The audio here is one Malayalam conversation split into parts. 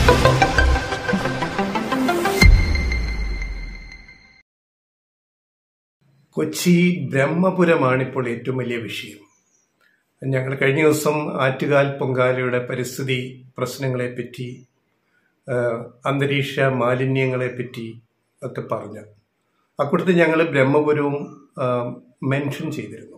കൊച്ചി ബ്രഹ്മപുരമാണ് ഇപ്പോൾ ഏറ്റവും വലിയ വിഷയം ഞങ്ങൾ കഴിഞ്ഞ ദിവസം ആറ്റുകാൽ പൊങ്കാലയുടെ പരിസ്ഥിതി പ്രശ്നങ്ങളെപ്പറ്റി ആഹ്, അന്തരീക്ഷ മാലിന്യങ്ങളെപ്പറ്റി ഒക്കെ പറഞ്ഞു അക്കൂട്ടത്തിൽ ഞങ്ങൾ ബ്രഹ്മപുരവും ആഹ്, മെൻഷൻ ചെയ്തിരുന്നു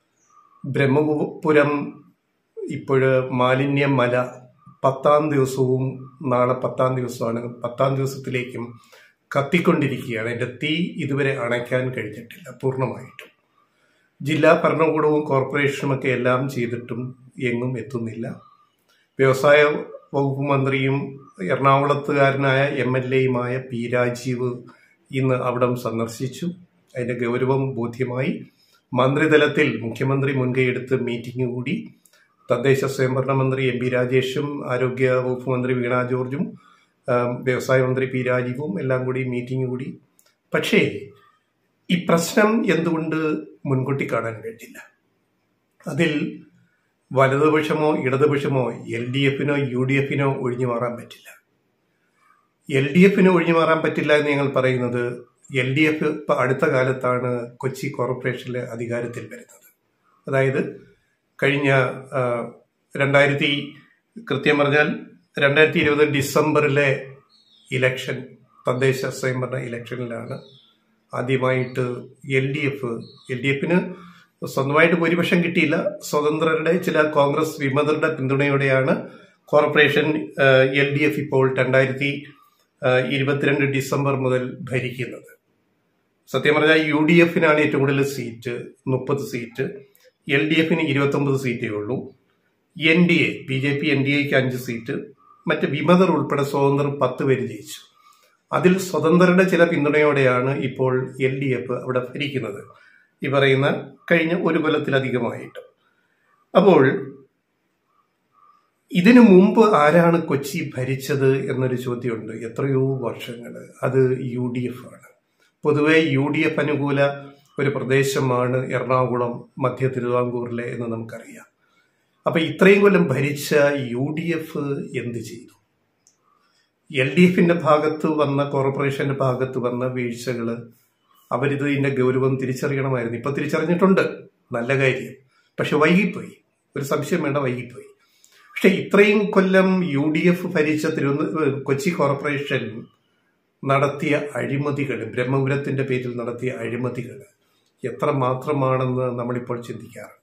ബ്രഹ്മപുരം ഇപ്പോഴ് മാലിന്യ മല പത്താം ദിവസവും നാളെ പത്താം ദിവസമാണ് പത്താം ദിവസത്തിലേക്കും കത്തിക്കൊണ്ടിരിക്കുകയാണ് അതിന്റെ തീ ഇതുവരെ അണയ്ക്കാൻ കഴിഞ്ഞിട്ടില്ല പൂർണ്ണമായിട്ടും ജില്ലാ ഭരണകൂടവും കോർപ്പറേഷനും ഒക്കെ എല്ലാം ചെയ്തിട്ടും എങ്ങും എത്തുന്നില്ല വ്യവസായ വകുപ്പ് മന്ത്രിയും എറണാകുളത്തുകാരനായ എം എൽ എയുമായ പി രാജീവ് ഇന്ന് അവിടം സന്ദർശിച്ചു അതിന്റെ ഗൗരവം ബോധ്യമായി മന്ത്രിതലത്തിൽ മുഖ്യമന്ത്രി മുൻകൈയെടുത്ത് മീറ്റിംഗ് കൂടി തദ്ദേശ സ്വയംഭരണ മന്ത്രി എം പി രാജേഷും ആരോഗ്യ വകുപ്പ് മന്ത്രി വീണ ജോർജും ആം, വ്യവസായ മന്ത്രി പി രാജീവും എല്ലാം കൂടി മീറ്റിംഗ് കൂടി പക്ഷേ ഈ പ്രശ്നം എന്തുകൊണ്ട് മുൻകൂട്ടി കാണാൻ കഴിഞ്ഞില്ല അതിൽ വലതുപക്ഷമോ ഇടതുപക്ഷമോ എൽ ഡി എഫിനോ യു ഡി എഫിനോ ഒഴിഞ്ഞു മാറാൻ പറ്റില്ല എൽ ഡി എഫിന് ഒഴിഞ്ഞു മാറാൻ പറ്റില്ല എന്ന് ഞങ്ങൾ പറയുന്നത് എൽ ഡി എഫ് ഇപ്പൊ അടുത്ത കാലത്താണ് കൊച്ചി കോർപ്പറേഷനിലെ അധികാരത്തിൽ വരുന്നത് അതായത് കഴിഞ്ഞ ആ, രണ്ടായിരത്തി കൃത്യം പറഞ്ഞാൽ രണ്ടായിരത്തി ഇരുപത് ഡിസംബറിലെ ഇലക്ഷൻ തദ്ദേശ സ്വയംഭരണ ഇലക്ഷനിലാണ് ആദ്യമായിട്ട് L D F L D എഫിന് സ്വന്തമായിട്ട് ഭൂരിപക്ഷം കിട്ടിയില്ല സ്വതന്ത്രരുടെ ചില കോൺഗ്രസ് വിമതരുടെ പിന്തുണയോടെയാണ് കോർപ്പറേഷൻ എൽ ഡി എഫ് ഇപ്പോൾ രണ്ടായിരത്തി ഇരുപത്തിരണ്ട് ഡിസംബർ മുതൽ ഭരിക്കുന്നത് സത്യം പറഞ്ഞാൽ യു ഡി എഫിനാണ് ഏറ്റവും കൂടുതൽ സീറ്റ് മുപ്പത് സീറ്റ് എൽ ഡി എഫിന് ഇരുപത്തൊമ്പത് സീറ്റേ ഉള്ളൂ N D A B J P N D എക്ക് അഞ്ച് സീറ്റ് മറ്റ് വിമതർ ഉൾപ്പെടെ സ്വതന്ത്രർ പത്ത് പേര് ജയിച്ചു അതിൽ സ്വതന്ത്രരുടെ ചില പിന്തുണയോടെയാണ് ഇപ്പോൾ എൽ ഡി എഫ് അവിടെ ഭരിക്കുന്നത് ഈ പറയുന്ന കഴിഞ്ഞ ഒരു കൊല്ലത്തിലധികമായിട്ട് അപ്പോൾ ഇതിനു മുമ്പ് ആരാണ് കൊച്ചി ഭരിച്ചത് എന്നൊരു ചോദ്യമുണ്ട് എത്രയോ വർഷങ്ങൾ അത് യു ഡി എഫ് ആണ് പൊതുവെ യു ഡി എഫ് അനുകൂല ഒരു പ്രദേശമാണ് എറണാകുളം മധ്യ തിരുവിതാംകൂറിലെ എന്ന് നമുക്കറിയാം അപ്പൊ ഇത്രയും കൊല്ലം ഭരിച്ച യു ഡി എഫ് എന്ത് ചെയ്തു എൽ ഡി എഫിന്റെ ഭാഗത്ത് വന്ന കോർപ്പറേഷന്റെ ഭാഗത്ത് വന്ന വീഴ്ചകള് അവരിത് ഇതിന്റെ ഗൗരവം തിരിച്ചറിയണമായിരുന്നു ഇപ്പൊ തിരിച്ചറിഞ്ഞിട്ടുണ്ട് നല്ല കാര്യം പക്ഷെ വൈകിപ്പോയി ഒരു സംശയം വേണ്ട വൈകിപ്പോയി പക്ഷെ ഇത്രയും കൊല്ലം യു ഡി എഫ് ഭരിച്ച തിരുവനന്തപുരം കൊച്ചി കോർപ്പറേഷൻ നടത്തിയ അഴിമതികൾ ബ്രഹ്മപുരത്തിന്റെ പേരിൽ നടത്തിയ അഴിമതികൾ എത്ര മാത്രമാണെന്ന് നമ്മളിപ്പോൾ ചിന്തിക്കാറുണ്ട്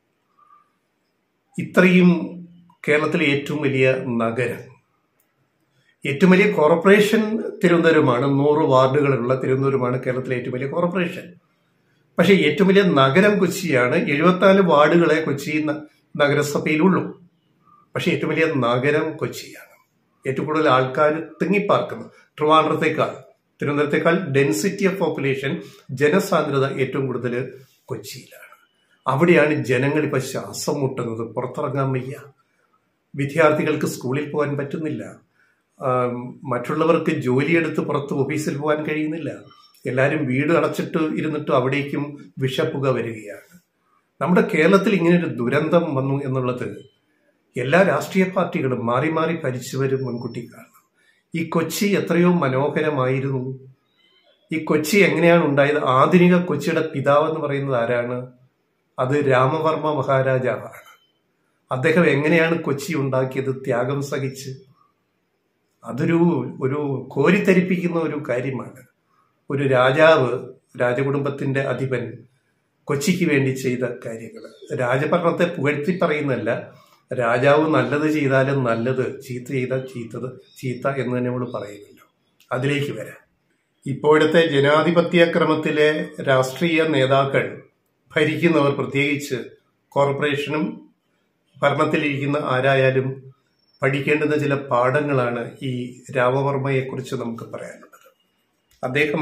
ഇത്രയും കേരളത്തിലെ ഏറ്റവും വലിയ നഗരം ഏറ്റവും വലിയ കോർപ്പറേഷൻ തിരുവനന്തപുരമാണ് നൂറ് വാർഡുകളുള്ള തിരുവനന്തപുരമാണ് കേരളത്തിലെ ഏറ്റവും വലിയ കോർപ്പറേഷൻ പക്ഷേ ഏറ്റവും വലിയ നഗരം കൊച്ചിയാണ് എഴുപത്തിനാല് വാർഡുകളെ കൊച്ചി ന- നഗരസഭയിലുള്ളൂ പക്ഷേ ഏറ്റവും വലിയ നഗരം കൊച്ചിയാണ് ഏറ്റവും കൂടുതൽ ആൾക്കാർ തിങ്ങിപ്പാർക്കുന്നു ട്രിവാൻഡ്രത്തേക്കാൾ തിരുവനന്തപുരത്തേക്കാൾ ഡെൻസിറ്റി ഓഫ് പോപ്പുലേഷൻ ജനസാന്ദ്രത ഏറ്റവും കൂടുതൽ കൊച്ചിയിലാണ് അവിടെയാണ് ജനങ്ങൾ ഇപ്പൊ ശ്വാസം മുട്ടുന്നത് പുറത്തിറങ്ങാൻ വയ്യ വിദ്യാർത്ഥികൾക്ക് സ്കൂളിൽ പോകാൻ പറ്റുന്നില്ല ആം, മറ്റുള്ളവർക്ക് ജോലിയെടുത്ത് പുറത്ത് ഓഫീസിൽ പോകാൻ കഴിയുന്നില്ല എല്ലാവരും വീട് അടച്ചിട്ട് ഇരുന്നിട്ട് അവിടേക്കും വിഷപ്പുക വരികയാണ് നമ്മുടെ കേരളത്തിൽ ഇങ്ങനെ ഒരു ദുരന്തം വന്നു എന്നുള്ളത് എല്ലാ രാഷ്ട്രീയ പാർട്ടികളും മാറി മാറി ഭരിച്ചവരും മുൻകൂട്ടി കാണണം ഈ കൊച്ചി എത്രയോ മനോഹരമായിരുന്നു ഈ കൊച്ചി എങ്ങനെയാണ് ഉണ്ടായത് ആധുനിക കൊച്ചിയുടെ പിതാവ് എന്ന് പറയുന്നത് ആരാണ് അത് രാമവർമ്മ മഹാരാജാവാണ് അദ്ദേഹം എങ്ങനെയാണ് കൊച്ചി ഉണ്ടാക്കിയത് ത്യാഗം സഹിച്ച് അതൊരു ഒരു കോരിത്തരിപ്പിക്കുന്ന ഒരു കാര്യമാണ് ഒരു രാജാവ് രാജകുടുംബത്തിന്റെ അധിപൻ കൊച്ചിക്ക് വേണ്ടി ചെയ്ത കാര്യങ്ങൾ രാജഭരണത്തെ പുകഴ്ത്തി പറയുന്നല്ല രാജാവ് നല്ലത് ചെയ്താലും നല്ലത് ചീത്ത ചെയ്താൽ ചീത്തത് ചീത്ത എന്ന് തന്നെ നമ്മൾ പറയുമല്ലോ അതിലേക്ക് വരാം ഇപ്പോഴത്തെ ജനാധിപത്യ ക്രമത്തിലെ രാഷ്ട്രീയ നേതാക്കൾ ഭരിക്കുന്നവർ പ്രത്യേകിച്ച് കോർപ്പറേഷനും ഭരണത്തിലിരിക്കുന്ന ആരായാലും പഠിക്കേണ്ടുന്ന ചില പാഠങ്ങളാണ് ഈ രാമവർമ്മയെക്കുറിച്ച് നമുക്ക് പറയാനുള്ളത് അദ്ദേഹം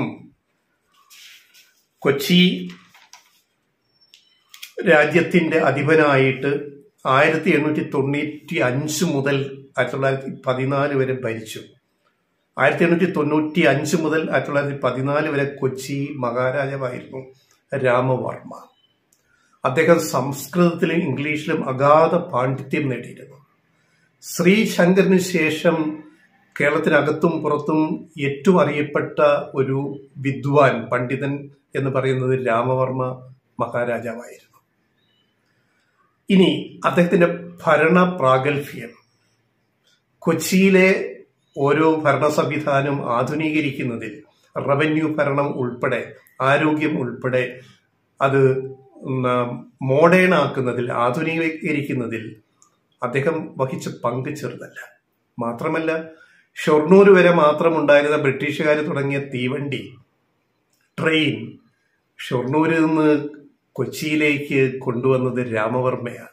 കൊച്ചി രാജ്യത്തിന്റെ അധിപനായിട്ട് ആയിരത്തി എണ്ണൂറ്റി തൊണ്ണൂറ്റി അഞ്ച് മുതൽ ആയിരത്തി തൊള്ളായിരത്തി പതിനാല് വരെ ഭരിച്ചു ആയിരത്തി എണ്ണൂറ്റി തൊണ്ണൂറ്റി അഞ്ച് മുതൽ ആയിരത്തി തൊള്ളായിരത്തി പതിനാല് വരെ കൊച്ചി മഹാരാജാവായിരുന്നു രാമവർമ്മ അദ്ദേഹം സംസ്കൃതത്തിലും ഇംഗ്ലീഷിലും അഗാധ പാണ്ഡിത്യം നേടിയിരുന്നു ശ്രീശങ്കറിന് ശേഷം കേരളത്തിനകത്തും പുറത്തും ഏറ്റവും അറിയപ്പെട്ട ഒരു വിദ്വാൻ പണ്ഡിതൻ എന്ന് പറയുന്നത് രാമവർമ്മ മഹാരാജാവായിരുന്നു ഇനി അദ്ദേഹത്തിന്റെ ഭരണ പ്രാഗൽഭ്യം കൊച്ചിയിലെ ഓരോ ഭരണ സംവിധാനം ആധുനീകരിക്കുന്നതിൽ റവന്യൂ ഭരണം ഉൾപ്പെടെ ആരോഗ്യം ഉൾപ്പെടെ അത് മോഡേൺ ആക്കുന്നതിൽ ആധുനീകരിക്കുന്നതിൽ അദ്ദേഹം വഹിച്ച പങ്ക് ചെറുതല്ല മാത്രമല്ല ഷൊർണൂർ വരെ മാത്രമുണ്ടായിരുന്ന ബ്രിട്ടീഷുകാർ തുടങ്ങിയ തീവണ്ടി ട്രെയിൻ ഷൊർണൂരിൽ നിന്ന് കൊച്ചിയിലേക്ക് കൊണ്ടുവന്നത് രാമവർമ്മയാണ്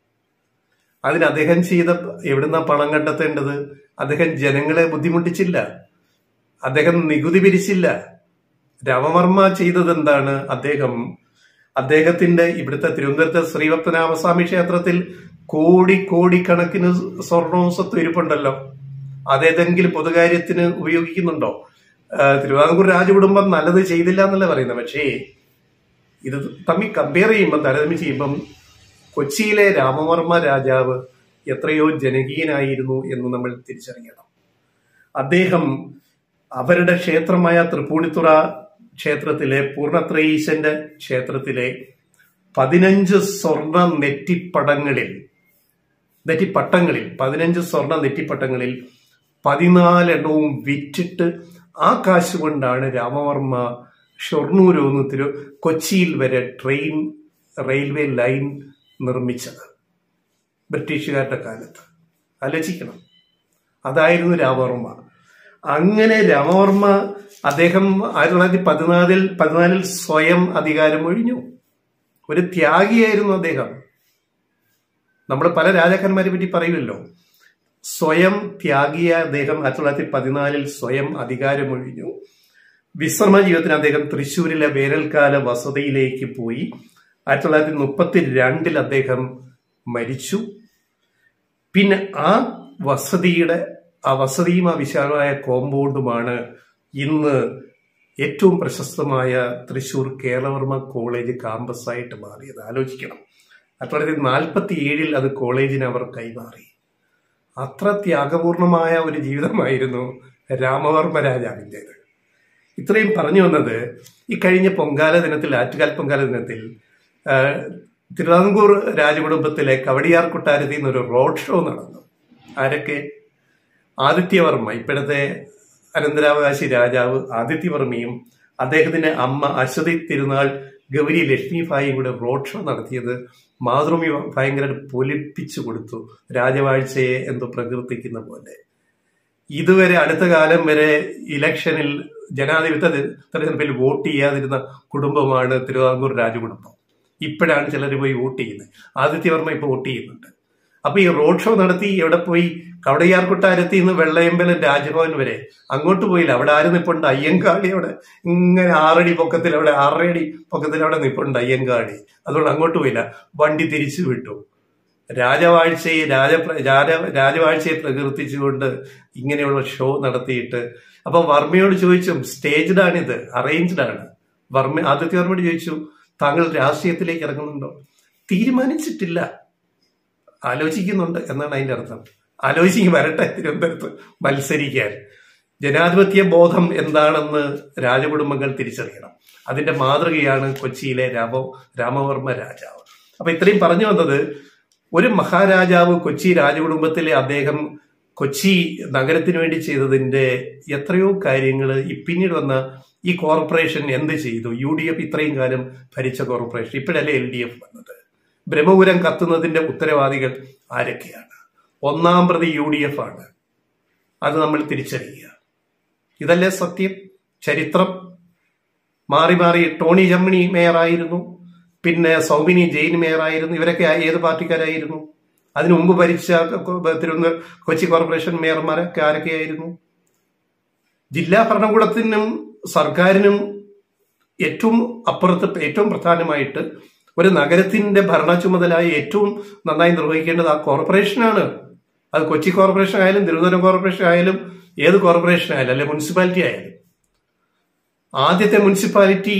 അതിന് അദ്ദേഹം ചെയ്ത എവിടുന്ന പണം കണ്ടെത്തേണ്ടത് അദ്ദേഹം ജനങ്ങളെ ബുദ്ധിമുട്ടിച്ചില്ല അദ്ദേഹം നികുതി പിരിച്ചില്ല രാമവർമ്മ ചെയ്തത് എന്താണ് അദ്ദേഹം അദ്ദേഹത്തിന്റെ ഇവിടുത്തെ തിരുവനന്തപുരത്തെ ശ്രീപത്മനാഭസ്വാമി ക്ഷേത്രത്തിൽ കോടി കോടി കണക്കിന് സ്വർണവും സ്വത്തും ഇരിപ്പുണ്ടല്ലോ അതേതെങ്കിലും പൊതുകാര്യത്തിന് ഉപയോഗിക്കുന്നുണ്ടോ തിരുവിതാംകൂർ രാജകുടുംബം നല്ലത് ചെയ്തില്ല എന്നല്ല പറയുന്നത് പക്ഷേ ഇത് തമ്മിൽ കമ്പയർ ചെയ്യുമ്പോൾ താരതമ്യം ചെയ്യുമ്പം കൊച്ചിയിലെ രാമവർമ്മ രാജാവ് എത്രയോ ജനകീയനായിരുന്നു എന്ന് നമ്മൾ തിരിച്ചറിയണം അദ്ദേഹം അവരുടെ ക്ഷേത്രമായ തൃപ്പൂണിത്തുറ ക്ഷേത്രത്തിലെ പൂർണ്ണത്രയീശന്റെ ക്ഷേത്രത്തിലെ പതിനഞ്ച് സ്വർണ നെറ്റിപ്പടങ്ങളിൽ നെറ്റിപ്പട്ടങ്ങളിൽ പതിനഞ്ച് സ്വർണ നെറ്റിപ്പട്ടങ്ങളിൽ പതിനാലെണ്ണവും വിറ്റിട്ട് ആ കാശ് കൊണ്ടാണ് രാമവർമ്മ ഷൊർണൂരൊന്ന് തിരു കൊച്ചിയിൽ വരെ ട്രെയിൻ റെയിൽവേ ലൈൻ നിർമ്മിച്ചത് ബ്രിട്ടീഷുകാരുടെ കാലത്ത് ആലോചിക്കണം അതായിരുന്നു രാമവർമ്മ അങ്ങനെ രാമവർമ്മ അദ്ദേഹം ആയിരത്തി തൊള്ളായിരത്തി പതിനാലിൽ പതിനാലിൽ സ്വയം അധികാരം ഒഴിഞ്ഞു ഒരു ത്യാഗിയായിരുന്നു അദ്ദേഹം നമ്മൾ പല രാജാക്കന്മാരെ പറ്റി പറയുമല്ലോ സ്വയം ത്യാഗിയ അദ്ദേഹം ആയിരത്തി തൊള്ളായിരത്തി പതിനാലിൽ സ്വയം അധികാരമൊഴിഞ്ഞു വിശ്രമ ജീവിതത്തിന് അദ്ദേഹം തൃശ്ശൂരിലെ വേനൽക്കാല വസതിയിലേക്ക് പോയി ആയിരത്തി തൊള്ളായിരത്തി മുപ്പത്തി രണ്ടിൽ അദ്ദേഹം മരിച്ചു പിന്നെ ആ വസതിയുടെ ആ വസതിയും ആ വിശാലമായ കോമ്പൗണ്ടുമാണ് ഇന്ന് ഏറ്റവും പ്രശസ്തമായ തൃശൂർ കേരളവർമ്മ കോളേജ് കാമ്പസായിട്ട് മാറിയത് ആലോചിക്കണം ആയിരത്തി തൊള്ളായിരത്തി നാൽപ്പത്തി ഏഴിൽ അത് കോളേജിന് അവർ കൈമാറി അത്ര ത്യാഗപൂർണമായ ഒരു ജീവിതമായിരുന്നു രാമവർമ്മ രാജാവിൻ്റെത് ഇത്രയും പറഞ്ഞു വന്നത് ഈ കഴിഞ്ഞ പൊങ്കാല ദിനത്തിൽ ആറ്റുകാൽ പൊങ്കാല ദിനത്തിൽ തിരുവിതാംകൂർ രാജകുടുംബത്തിലെ കവടിയാർ കൊട്ടാരത്തിൽ നിന്നൊരു റോഡ് ഷോ നടന്നു ആരൊക്കെ ആദിത്യവർമ്മ ഇപ്പോഴത്തെ അനന്തരാവകാശി രാജാവ് ആദിത്യവർമ്മയും അദ്ദേഹത്തിന്റെ അമ്മ അശ്വതി തിരുനാൾ ഗൗരി ലക്ഷ്മിഭായും കൂടെ റോഡ് ഷോ നടത്തിയത് മാതൃഭൂമി ഭയങ്കര പൊലിപ്പിച്ചു കൊടുത്തു രാജവാഴ്ചയെ എന്തോ പ്രകീർത്തിക്കുന്ന പോലെ ഇതുവരെ അടുത്ത കാലം വരെ ഇലക്ഷനിൽ ജനാധിപത്യ തെരഞ്ഞെടുപ്പിൽ വോട്ട് ചെയ്യാതിരുന്ന കുടുംബമാണ് തിരുവിതാംകൂർ രാജകുടുംബം ഇപ്പോഴാണ് ചിലർ പോയി വോട്ട് ചെയ്യുന്നത് ആദിത്യവർമ്മ ഇപ്പോൾ വോട്ട് ചെയ്യുന്നുണ്ട് അപ്പൊ ഈ റോഡ് ഷോ നടത്തി എവിടെ പോയി കവടയാർ കൊട്ടാരത്തിൽ നിന്ന് വെള്ളയമ്പലം രാജ്ഭവൻ വരെ അങ്ങോട്ട് പോയില്ല അവിടെ ആര് നിപ്പുണ്ട് അയ്യങ്കാളി അവിടെ ഇങ്ങനെ ആറടി പൊക്കത്തിൽ അവിടെ ആറടി പൊക്കത്തിൽ അവിടെ നിപ്പുണ്ട് അയ്യങ്കാളി അതുകൊണ്ട് അങ്ങോട്ട് പോയില്ല വണ്ടി തിരിച്ചു വിട്ടു രാജവാഴ്ചയെ രാജ രാജ രാജവാഴ്ചയെ പ്രകീർത്തിച്ചുകൊണ്ട് ഇങ്ങനെയുള്ള ഷോ നടത്തിയിട്ട് അപ്പൊ വർമ്മയോട് ചോദിച്ചു സ്റ്റേജ്ഡ് ആണിത് അറേഞ്ച്ഡ് ആണ് വർമ്മ ആദിത്യ വർമ്മയോട് ചോദിച്ചു താങ്കൾ രാഷ്ട്രീയത്തിലേക്ക് ഇറങ്ങുന്നുണ്ടോ തീരുമാനിച്ചിട്ടില്ല ആലോചിക്കുന്നുണ്ട് എന്നാണ് അതിന്റെ അർത്ഥം ആലോചിക്കും വരട്ടെ തിരുവനന്തപുരത്ത് മത്സരിക്കാൻ ജനാധിപത്യ ബോധം എന്താണെന്ന് രാജകുടുംബങ്ങൾ തിരിച്ചറിയണം അതിന്റെ മാതൃകയാണ് കൊച്ചിയിലെ രാമ രാമവർമ്മ രാജാവ് അപ്പൊ ഇത്രയും പറഞ്ഞു വന്നത് ഒരു മഹാരാജാവ് കൊച്ചി രാജകുടുംബത്തിലെ അദ്ദേഹം കൊച്ചി നഗരത്തിന് വേണ്ടി ചെയ്തതിന്റെ എത്രയോ കാര്യങ്ങൾ ഈ പിന്നീട് വന്ന ഈ കോർപ്പറേഷൻ എന്ത് ചെയ്തു യു ഡി എഫ് ഇത്രയും കാലം ഭരിച്ച കോർപ്പറേഷൻ ഇപ്പോഴല്ലേ എൽ ഡി എഫ് വന്നത് ബ്രഹ്മപുരം കത്തുന്നതിന്റെ ഉത്തരവാദികൾ ആരൊക്കെയാണ് ഒന്നാം പ്രതി യു ഡി എഫ് ആണ് അത് നമ്മൾ തിരിച്ചറിയുക ഇതല്ലേ സത്യം ചരിത്രം മാറി മാറി ടോണി ജമ്മിണി മേയറായിരുന്നു പിന്നെ സൗമിനി ജെയിൻ മേയറായിരുന്നു ഇവരൊക്കെ ഏത് പാർട്ടിക്കാരായിരുന്നു അതിനു മുമ്പ് ഭരിച്ച തിരുവനന്തപുരം കൊച്ചി കോർപ്പറേഷൻ മേയർമാരൊക്കെ ആരൊക്കെയായിരുന്നു ജില്ലാ ഭരണകൂടത്തിനും സർക്കാരിനും ഏറ്റവും അപ്പുറത്ത് ഏറ്റവും പ്രധാനമായിട്ട് ഒരു നഗരത്തിന്റെ ഭരണ ചുമതലയായി ഏറ്റവും നന്നായി നിർവഹിക്കേണ്ടത് ആ കോർപ്പറേഷനാണ് അത് കൊച്ചി കോർപ്പറേഷൻ ആയാലും തിരുവനന്തപുരം കോർപ്പറേഷൻ ആയാലും ഏത് കോർപ്പറേഷൻ ആയാലും അല്ലെ മുനിസിപ്പാലിറ്റി ആയാലും ആദ്യത്തെ മുനിസിപ്പാലിറ്റി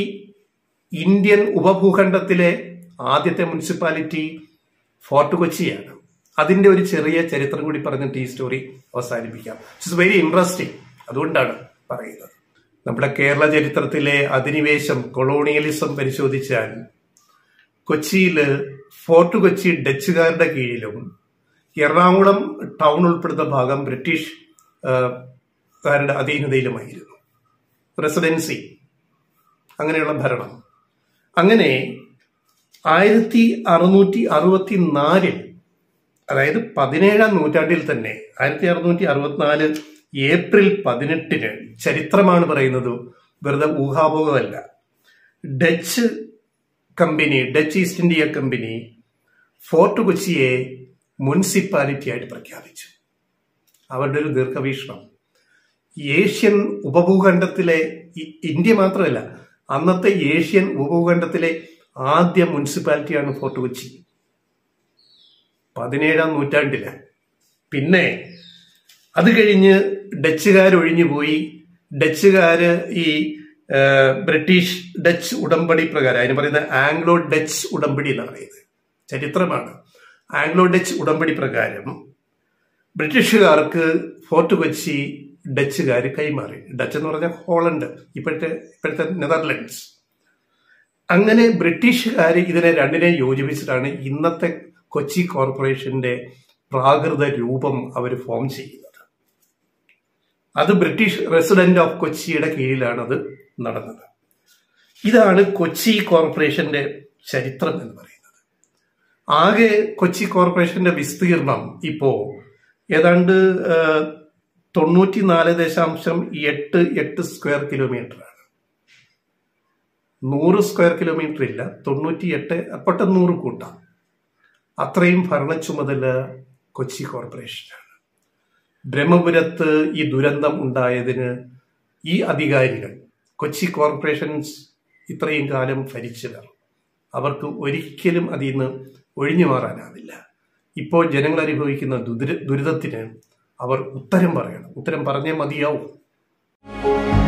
ഇന്ത്യൻ ഉപഭൂഖണ്ഡത്തിലെ ആദ്യത്തെ മുനിസിപ്പാലിറ്റി ഫോർട്ട് കൊച്ചിയാണ് അതിന്റെ ഒരു ചെറിയ ചരിത്രം കൂടി പറഞ്ഞിട്ട് ഈ സ്റ്റോറി അവസാനിപ്പിക്കാം ഇറ്റ്സ് വെരി ഇൻട്രസ്റ്റിംഗ് അതുകൊണ്ടാണ് പറയുന്നത് നമ്മുടെ കേരള ചരിത്രത്തിലെ അധിനിവേശം കൊളോണിയലിസം പരിശോധിച്ചാൽ കൊച്ചിയിൽ ഫോർട്ട് കൊച്ചി ഡച്ചുകാരുടെ കീഴിലും എറണാകുളം ടൗൺ ഉൾപ്പെടുന്ന ഭാഗം ബ്രിട്ടീഷ് ആ, കാരുടെ അധീനതയിലുമായിരുന്നു റെസിഡൻസി അങ്ങനെയുള്ള ഭരണം അങ്ങനെ ആയിരത്തി അറുന്നൂറ്റി അറുപത്തി നാലിൽ അതായത് പതിനേഴാം നൂറ്റാണ്ടിൽ തന്നെ ആയിരത്തി അറുന്നൂറ്റി അറുപത്തിനാല് ഏപ്രിൽ പതിനെട്ടിന് ചരിത്രമാണ് പറയുന്നത് വെറുതെ ഊഹാപോഹമല്ല Dutch company Dutch East India company fort കൊച്ചിയെ മുനിസിപ്പാലിറ്റി ആയിട്ട് പ്രഖ്യാപിച്ചു അവരുടെ ഒരു ദീർഘവീക്ഷണം ഏഷ്യൻ ഉപഭൂഖണ്ഡത്തിലെ ഇ- ഇന്ത്യ മാത്രമല്ല അന്നത്തെ ഏഷ്യൻ ഉപഭൂഖണ്ഡത്തിലെ ആദ്യ മുനിസിപ്പാലിറ്റിയാണ് ഫോർട്ട് കൊച്ചി പതിനേഴാം നൂറ്റാണ്ടില് പിന്നെ അത് കഴിഞ്ഞ് ഡച്ചുകാർ ഒഴിഞ്ഞുപോയി ഡച്ചുകാര് ഈ ആ, ബ്രിട്ടീഷ് ഡച്ച് ഉടമ്പടി പ്രകാരം അതിന് പറയുന്നത് ആംഗ്ലോ ഡച്ച് ഉടമ്പടി എന്ന് പറയുന്നത് ചരിത്രമാണ് ആംഗ്ലോ ഡച്ച് ഉടമ്പടി പ്രകാരം ബ്രിട്ടീഷുകാർക്ക് ഫോർട്ട് കൊച്ചി ഡച്ചുകാർ കൈമാറി ഡച്ച് എന്ന് പറഞ്ഞാൽ ഹോളണ്ട് ഇപ്പോഴത്തെ ഇപ്പോഴത്തെ നെതർലൻഡ്സ് അങ്ങനെ ബ്രിട്ടീഷുകാർ ഇതിനെ രണ്ടിനെ യോജിപ്പിച്ചിട്ടാണ് ഇന്നത്തെ കൊച്ചി കോർപ്പറേഷന്റെ പ്രാകൃത രൂപം അവർ ഫോം ചെയ്യുന്നത് അത് ബ്രിട്ടീഷ് റെസിഡന്റ് ഓഫ് കൊച്ചിയുടെ കീഴിലാണ് അത് നടന്നത് ഇതാണ് കൊച്ചി കോർപ്പറേഷന്റെ ചരിത്രം എന്ന് പറയുന്നത് ആകെ കൊച്ചി കോർപ്പറേഷന്റെ വിസ്തീർണം ഇപ്പോ ഏതാണ്ട് തൊണ്ണൂറ്റിനാല് ദശാംശം എട്ട് എട്ട് സ്ക്വയർ കിലോമീറ്റർ ആണ് നൂറ് സ്ക്വയർ കിലോമീറ്റർ ഇല്ല തൊണ്ണൂറ്റി എട്ട് അപ്പോട്ടെ നൂറ് കൂട്ടാം അത്രയും ഭരണ ചുമതല കൊച്ചി കോർപ്പറേഷനാണ് ബ്രഹ്മപുരത്ത് ഈ ദുരന്തം ഉണ്ടായതിന് ഈ അധികാരികൾ കൊച്ചി കോർപ്പറേഷൻസ് ഇത്രയും കാലം ഭരിച്ചവർ അവർക്ക് ഒരിക്കലും അതിൽ നിന്ന് ഒഴിഞ്ഞു മാറാനാവില്ല ഇപ്പോൾ ജനങ്ങൾ അനുഭവിക്കുന്ന ദുരിത ദുരിതത്തിന് അവർ ഉത്തരം പറയണം ഉത്തരം പറഞ്ഞേ മതിയാവും